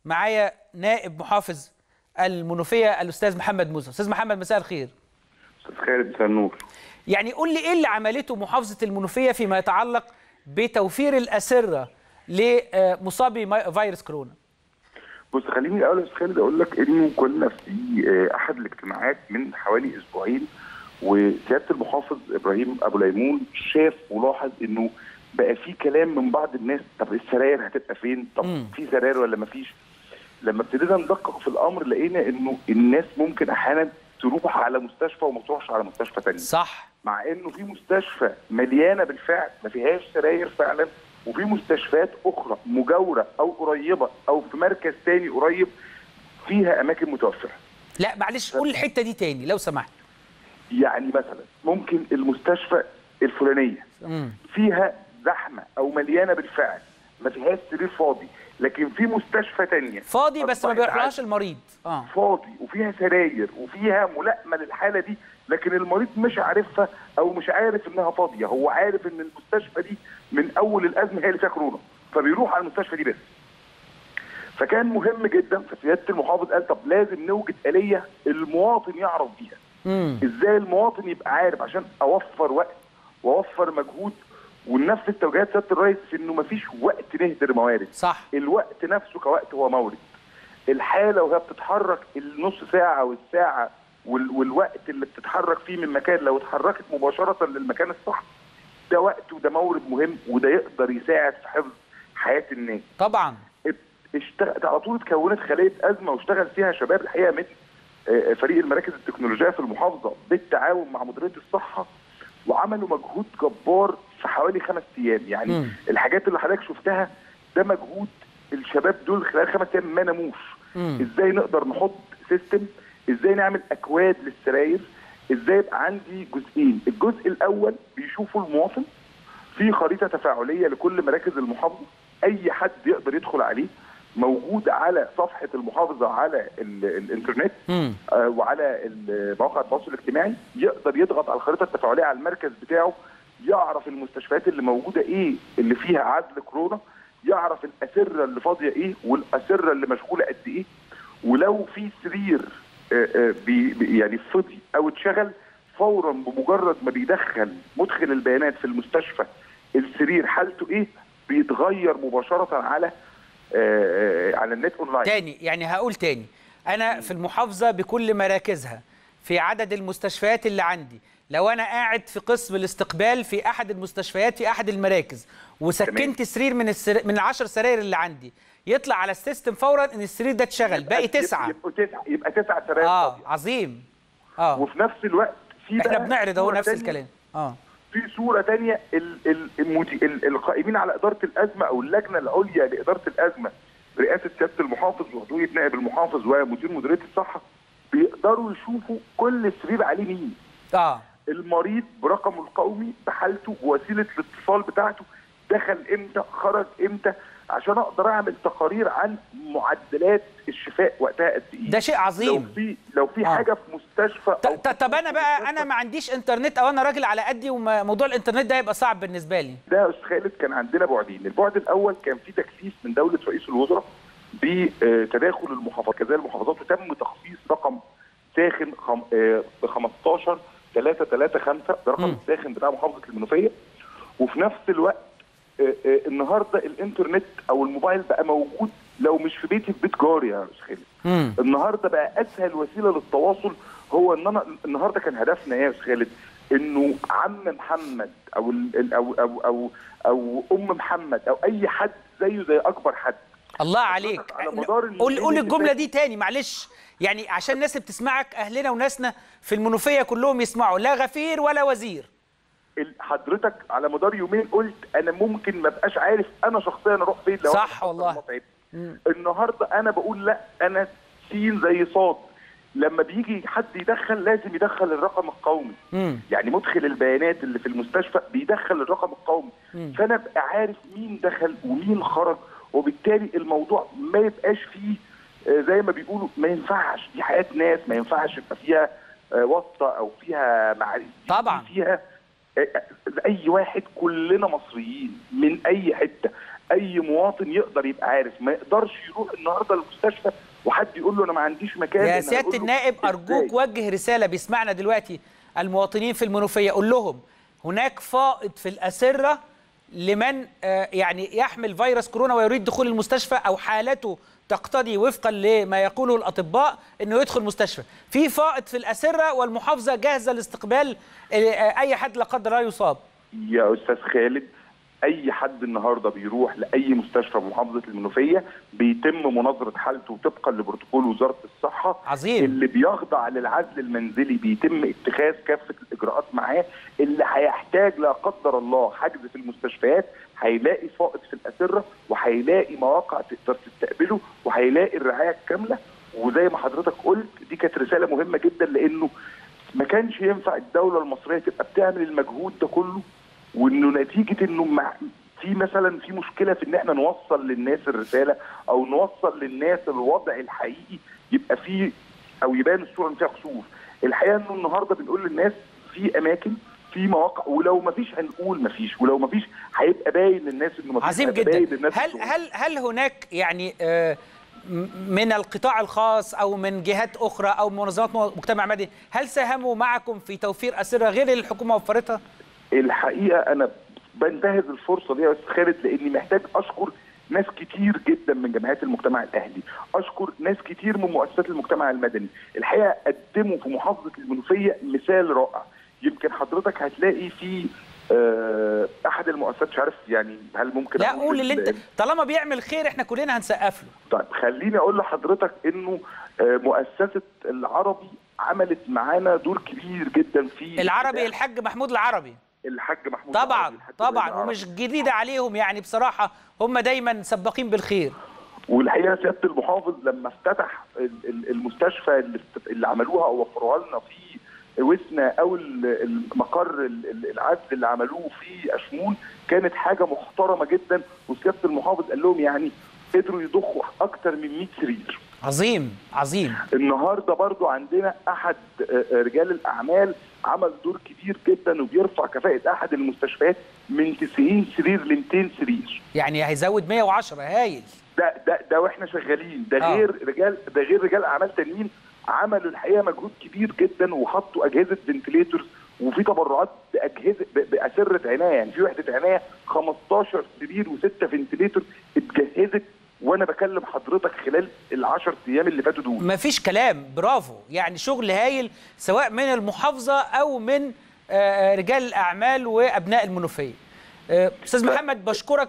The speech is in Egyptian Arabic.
معايا نائب محافظ المنوفيه الاستاذ محمد موسى استاذ محمد مساء الخير استاذ خالد مساء النور يعني قول لي ايه اللي عملته محافظه المنوفيه فيما يتعلق بتوفير الاسره لمصابي فيروس كورونا بص خليني الاول يا استاذ خالد اقول لك انه كنا في آه، احد الاجتماعات من حوالي اسبوعين وسياده المحافظ ابراهيم ابو ليمون شاف ولاحظ انه بقى في كلام من بعض الناس طب السراير هتبقى فين؟ طب مم. في سراير ولا ما فيش؟ لما ابتدينا ندقق في الامر لقينا انه الناس ممكن احيانا تروح على مستشفى وما تروحش على مستشفى ثانيه صح مع انه في مستشفى مليانه بالفعل ما فيهاش سراير فعلا وفي مستشفيات اخرى مجاوره او قريبه او في مركز تاني قريب فيها اماكن متوفره لا معلش قول الحته دي تاني لو سمحت يعني مثلا ممكن المستشفى الفلانيه مم. فيها زحمه او مليانه بالفعل ما فيهاش سرير فاضي لكن في مستشفى تانية فاضي بس ما أصبحت بيروحلهاش المريض اه فاضي وفيها سراير وفيها ملائمه للحاله دي لكن المريض مش عارفها او مش عارف انها فاضيه هو عارف ان المستشفى دي من اول الازمه هي اللي فيها كورونا فبيروح على المستشفى دي بس فكان مهم جدا فسياده المحافظ قال طب لازم نوجد اليه المواطن يعرف بيها امم ازاي المواطن يبقى عارف عشان اوفر وقت واوفر مجهود وننفذ توجيهات سياده الرئيس في انه مفيش وقت نهدر موارد صح الوقت نفسه كوقت هو مورد الحاله وهي بتتحرك النص ساعه والساعه وال- والوقت اللي بتتحرك فيه من مكان لو اتحركت مباشره للمكان الصح ده وقت وده مورد مهم وده يقدر يساعد في حفظ حياه الناس طبعا اشتغلت على طول اتكونت خليه ازمه واشتغل فيها شباب الحقيقه من آه، فريق المراكز التكنولوجيه في المحافظه بالتعاون مع مديريه الصحه وعملوا مجهود جبار في حوالي خمس ايام يعني مم. الحاجات اللي حضرتك شفتها ده مجهود الشباب دول خلال خمس ايام ما ناموش مم. ازاي نقدر نحط سيستم ازاي نعمل اكواد للسراير ازاي يبقى عندي جزئين الجزء الاول بيشوفوا المواطن في خريطه تفاعليه لكل مراكز المحافظه اي حد يقدر يدخل عليه موجود على صفحه المحافظه على ال- الانترنت امم آه، وعلى ال- مواقع التواصل الاجتماعي يقدر يضغط على الخريطه التفاعليه على المركز بتاعه يعرف المستشفيات اللي موجوده ايه اللي فيها عزل كورونا يعرف الاسره اللي فاضيه ايه والاسره اللي مشغوله قد ايه ولو في سرير آه، آه، بي بي- يعني فضي او اتشغل فورا بمجرد ما بيدخل مدخل البيانات في المستشفى السرير حالته ايه بيتغير مباشره على آه، آه، على النت اونلاين تاني يعني هقول تاني انا في المحافظه بكل مراكزها في عدد المستشفيات اللي عندي لو انا قاعد في قسم الاستقبال في احد المستشفيات في احد المراكز وسكنت سرير من السر... من العشر سراير اللي عندي يطلع على السيستم فورا ان السرير ده اتشغل باقي تسعه يبقوا تسعه يبقى تسعه سراير اه فاضية. عظيم اه وفي نفس الوقت في احنا بقى بنعرض اهو صورة نفس تانية- الكلام اه في صوره تانية ال ال المدي ال القائمين على اداره الازمه او اللجنه العليا لاداره الازمه برئاسه سياده المحافظ وعضويه نائب المحافظ ومدير مديريه الصحه بيقدروا يشوفوا كل سرير عليه مين اه المريض برقمه القومي بحالته بوسيله الاتصال بتاعته دخل امتى خرج امتى عشان اقدر اعمل تقارير عن معدلات الشفاء وقتها قد ايه ده شيء لو عظيم في لو في آه. حاجه في مستشفى ط- أو ط- طب انا بقى انا ما عنديش انترنت او انا راجل على قدي وموضوع الانترنت ده هيبقى صعب بالنسبه لي ده يا استاذ خالد كان عندنا بعدين، البعد الاول كان في تكثيف من دوله رئيس الوزراء بتداخل المحافظات كذلك المحافظات وتم تخصيص رقم ساخن خم... آه، ب 15 3 3 5 ده رقم مم. الساخن بتاع محافظه المنوفيه وفي نفس الوقت آه، آه، النهارده الانترنت او الموبايل بقى موجود لو مش في بيتي في بيت جاري يا استاذ خالد امم النهارده بقى اسهل وسيله للتواصل هو ان انا النهارده كان هدفنا يا استاذ خالد انه عم محمد او ال- ال- او او او او ام محمد او اي حد زيه زي اكبر حد الله عليك على مدار اليومين قول قول اللي الجمله فاتوا. دي تاني معلش يعني عشان الناس اللي بتسمعك اهلنا وناسنا في المنوفيه كلهم يسمعوا لا غفير ولا وزير ال- حضرتك على مدار يومين قلت انا ممكن ما ابقاش عارف انا شخصيا اروح فين لو صح أنا حصل والله. متعب. النهارده انا بقول لا انا سين زي صاد لما بيجي حد يدخل لازم يدخل الرقم القومي امم يعني مدخل البيانات اللي في المستشفى بيدخل الرقم القومي مم. فانا ابقى عارف مين دخل ومين خرج وبالتالي الموضوع ما يبقاش فيه آه، زي ما بيقولوا ما ينفعش دي حياه ناس ما ينفعش يبقى فيها آه، واسطه او فيها معارف طبعا. فيها آه، آه، اي واحد كلنا مصريين من اي حته اي مواطن يقدر يبقى عارف ما يقدرش يروح النهارده المستشفى وحد يقول له انا ما عنديش مكان يا أنا سياده أقول له النائب إزاي؟ ارجوك وجه رساله بيسمعنا دلوقتي المواطنين في المنوفيه قول لهم هناك فائض في الاسره لمن آه، يعني يحمل فيروس كورونا ويريد دخول المستشفى او حالته تقتضي وفقا لما يقوله الاطباء انه يدخل مستشفى في فائض في الاسره والمحافظه جاهزه لاستقبال آه، اي حد لا قدر الله يصاب يا استاذ خالد اي حد النهارده بيروح لاي مستشفى في محافظه المنوفيه بيتم مناظره حالته طبقا لبروتوكول وزاره الصحه عظيم. اللي بيخضع للعزل المنزلي بيتم اتخاذ كافه الاجراءات معاه اللي هيحتاج لا قدر الله حجز في المستشفيات هيلاقي فائض في الاسره وهيلاقي مواقع تقدر تستقبله وهيلاقي الرعايه الكامله وزي ما حضرتك قلت دي كانت رساله مهمه جدا لانه ما كانش ينفع الدوله المصريه تبقى بتعمل المجهود ده كله وانه نتيجه انه مع في مثلا في مشكله في ان احنا نوصل للناس الرساله او نوصل للناس الوضع الحقيقي يبقى فيه او يبان الصوره ان فيها قصور الحقيقه انه النهارده بنقول للناس في اماكن في مواقع ولو ما فيش هنقول ما فيش ولو ما فيش هيبقى باين للناس انه ما فيش عظيم هيبقى باين جدا للناس هل الصورة. هل هل هناك يعني آه، م- من القطاع الخاص او من جهات اخرى او منظمات مجتمع مدني هل ساهموا معكم في توفير اسره غير اللي الحكومه وفرتها؟ الحقيقه انا بنتهز الفرصه دي يا استاذ خالد لاني محتاج اشكر ناس كتير جدا من جمعيات المجتمع الاهلي، اشكر ناس كتير من مؤسسات المجتمع المدني، الحقيقه قدموا في محافظه المنوفيه مثال رائع، يمكن حضرتك هتلاقي في آه، احد المؤسسات مش عارف يعني هل ممكن لا أقول قول اللي انت ال- طالما بيعمل خير احنا كلنا هنسقف له طيب خليني اقول لحضرتك انه آه، مؤسسه العربي عملت معانا دور كبير جدا في العربي الحاج محمود العربي الحاج محمود طبعا العربي، الحاج طبعا إبراهيم العربي. ومش جديده عليهم يعني بصراحه هم دايما سباقين بالخير والحقيقه سياده المحافظ لما افتتح ال- ال- المستشفى اللي است- اللي عملوها او وفروها لنا في وسنا او ال- المقر ال- ال- العزل اللي عملوه في اشمون كانت حاجه محترمه جدا وسياده المحافظ قال لهم يعني قدروا يضخوا اكتر من 100 سرير عظيم عظيم النهارده برضو عندنا احد آه، آه، رجال الاعمال عمل دور كبير جدا وبيرفع كفاءه احد المستشفيات من 90 سرير ل 200 سرير يعني هيزود 110 هايل ده ده ده واحنا شغالين ده آه. غير رجال ده غير رجال اعمال تانيين عملوا الحقيقه مجهود كبير جدا وحطوا اجهزه فنتليتورز وفي تبرعات باجهزه ب- باسره عنايه يعني في وحده عنايه 15 سرير وسته فنتليتور اتجهزت وانا بكلم حضرتك خلال ال 10 ايام اللي فاتوا دول مفيش كلام برافو يعني شغل هايل سواء من المحافظه او من آه، رجال الاعمال وابناء المنوفيه آه، استاذ محمد بشكرك